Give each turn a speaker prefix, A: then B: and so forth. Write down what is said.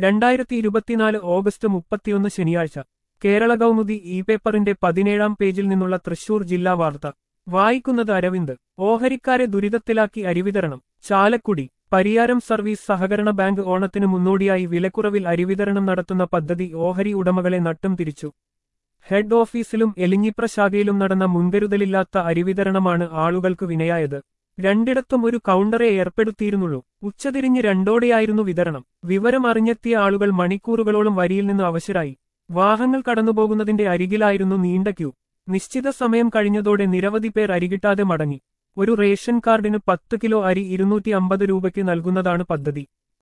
A: രണ്ടായിരത്തി ഇരുപത്തിനാല് ഓഗസ്റ്റ് മുപ്പത്തിയൊന്ന് ശനിയാഴ്ച കേരള കൗമുദി ഇ പേപ്പറിന്റെ പതിനേഴാം പേജിൽ നിന്നുള്ള തൃശൂർ ജില്ലാ വാർത്ത വായിക്കുന്നത് അരവിന്ദ് ഓഹരിക്കാരെ ദുരിതത്തിലാക്കി അരിവിതരണം ചാലക്കുടി പരിയാരം സർവീസ് സഹകരണ ബാങ്ക് ഓണത്തിന് മുന്നോടിയായി വിലക്കുറവിൽ അരിവിതരണം നടത്തുന്ന പദ്ധതി ഓഹരി ഉടമകളെ നട്ടും തിരിച്ചു ഹെഡ് ഓഫീസിലും എലിഞ്ഞിപ്ര ശാഖയിലും നടന്ന മുൻകരുതലില്ലാത്ത അരിവിതരണമാണ് ആളുകൾക്ക് വിനയായത് രണ്ടിടത്തും ഒരു കൗണ്ടറെ ഏർപ്പെടുത്തിയിരുന്നുള്ളൂ ഉച്ചതിരിഞ്ഞ് രണ്ടോടെയായിരുന്നു വിതരണം വിവരം അറിഞ്ഞെത്തിയ ആളുകൾ മണിക്കൂറുകളോളം വരിയിൽ നിന്ന് അവശരായി വാഹനങ്ങൾ കടന്നുപോകുന്നതിന്റെ അരികിലായിരുന്നു നീണ്ട ക്യൂ നിശ്ചിത സമയം കഴിഞ്ഞതോടെ നിരവധി പേർ അരികിട്ടാതെ മടങ്ങി ഒരു റേഷൻ കാർഡിന് പത്ത് കിലോ അരി ഇരുന്നൂറ്റി അമ്പത് രൂപയ്ക്ക് നൽകുന്നതാണ് പദ്ധതി